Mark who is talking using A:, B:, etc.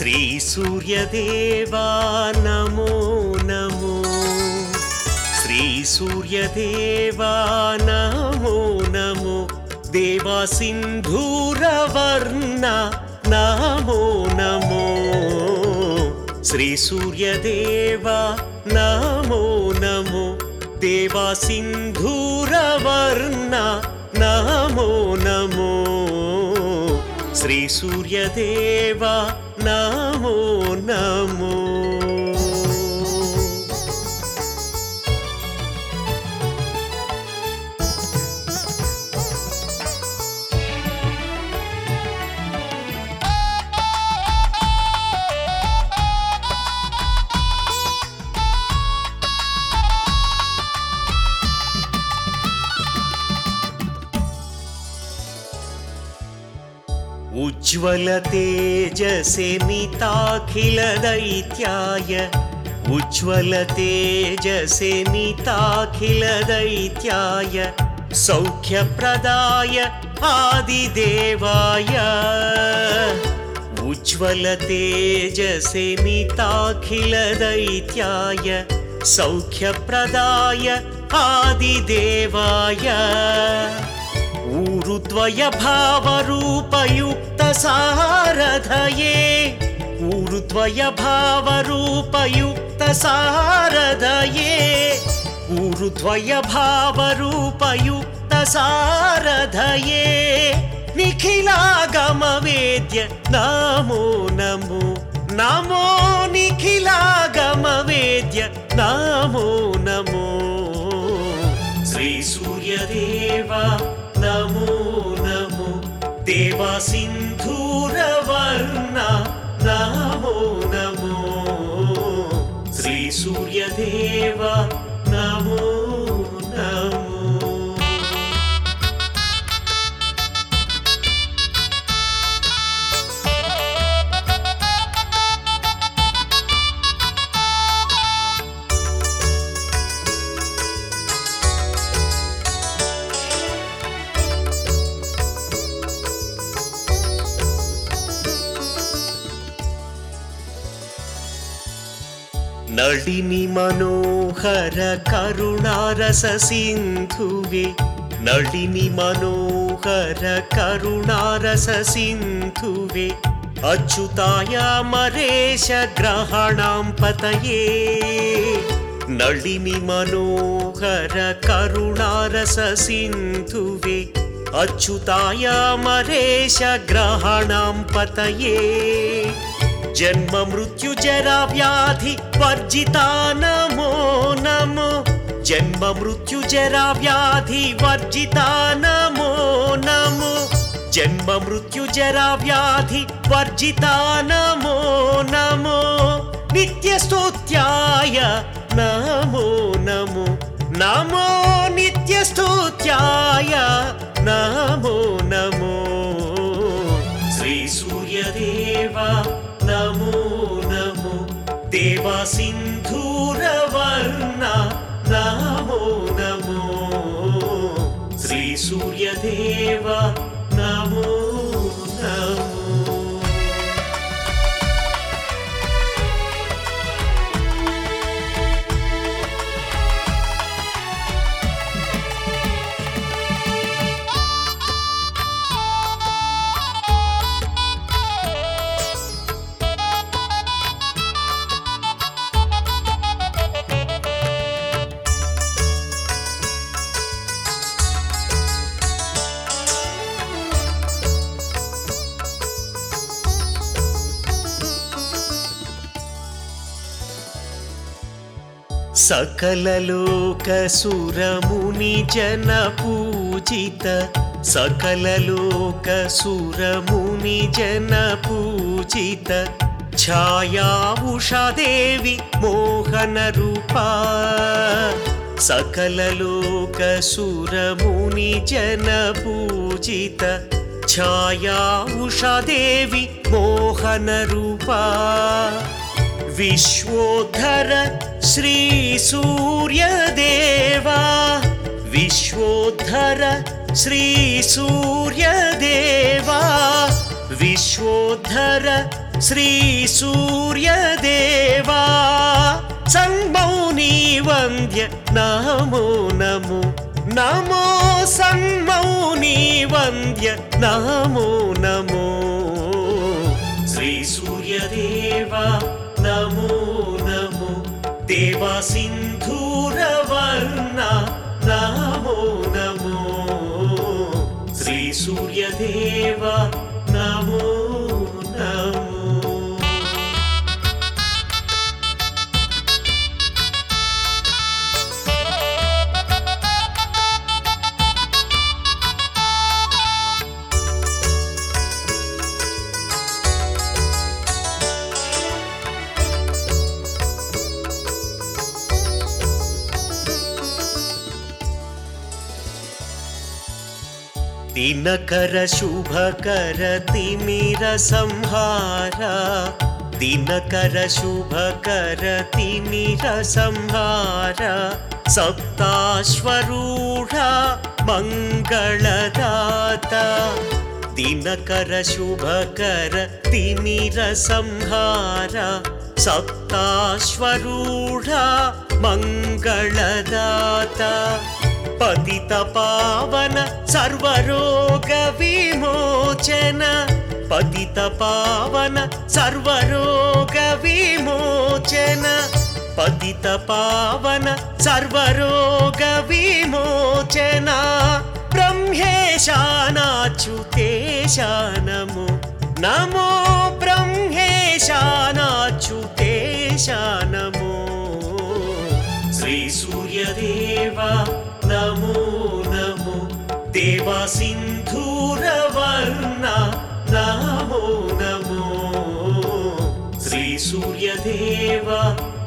A: శ్రీ సూర్యదేవా నమో నమో శ్రీ సూర్యదేవా నమో నమో దేవా సింధూరవర్ణ నమో నమో శ్రీ సూర్యదేవా నమో నమో దేవా సింధూరవర్ణ నమో నమో శ్రీ సూర్యదేవా నమో నమో उज्ज्वल तेजसे निताखिल दैत्याय उज्ज्वल तेजसे निताखिल दैत्याय सौख्यप्रदाय आदिदेवाय उज्ज्वल तेजसे निताखिल दैत्याय सौख्यप्रदाय आदिदेवाय ऊरुद्वय भावरूपयुक्त सारथये ऊरुद्वय भावरूपयुक्त सारथये ऊरुद्वय भावरूपयुक्त सारथये निखिलागमवेद्य नमो नमो नमो निखिलागमवेद्य नमो नमो శ్రీ సూర్యదేవ నమో నమో దేవా సింధూరవర్ణ నమో నమో శ్రీ సూర్యదేవ నమో నమో నళిని మనోహర కరుణారస సింధువే నళిని మనోహర కరుణారస సింధువే అచ్యుతాయ మరేశ గ్రహణాం పతయే నళిని మనోహర కరుణారస సింధువే అచ్యుతాయ మరేశ గ్రహణాం పతయే జన్మ మృత్యు జరా వ్యాధి వర్జితా నమో నమో జన్మ మృత్యు జరా వ్యాధి వర్జితా నమో నమో జన్మ మృత్యు జరా వ్యాధి వర్జితా నమో నమో నిత్య స్తుత్యాయ నమో నమో నమో నిత్య స్తుత్యాయ నమో నమో శ్రీ సూర్యదేవ నమో నమో దేవా సింధూరవర్ణ నమో నమో శ్రీ సూర్యదేవ నమో నమో सकललोकसुरमुनि जन पूजित सकललोकसुरमुनि जन पूजित छाया उषा देवी मोहनरूपा सकललोकसुरमुनि जन पूजित छाया उषा देवी मोहनरूपा विश्वोद्धर श्री सूर्यदेवा विश्वोद्धर श्री सूर्यदेवा विश्वोद्धर శ్రీ సూర్యదేవా సన్మౌని వంద్య నమో నమో నమో సన్మౌని వంద్య నమో నమో శ్రీ సూర్యదేవా నమో నమో దేవా సింధూరవర్ణ నమో నమో శ్రీ సూర్యదేవా నమో నమో दिनकर शुभकर तिमिर संहार दिनकर शुभकर तिमिर संहार सप्ताश्वरूढ मङ्गलदाता दिनकर शुभकर तिमिर संहार सप्ताश्वरूढ मङ्गलदाता పతిత పావన సర్వరోగ విమోచన పతిత పావన సర్వరోగ విమోచన పతిత పావన సర్వరోగ విమోచన బ్రహ్మేశానాచ్యుతేశానము నమో బ్రహ్మేశానాచ్యుతేశానము శ్రీ సూర్యదేవా నమో నమో దేవా సింధూరవర్ణ నమో నమో శ్రీ సూర్యదేవా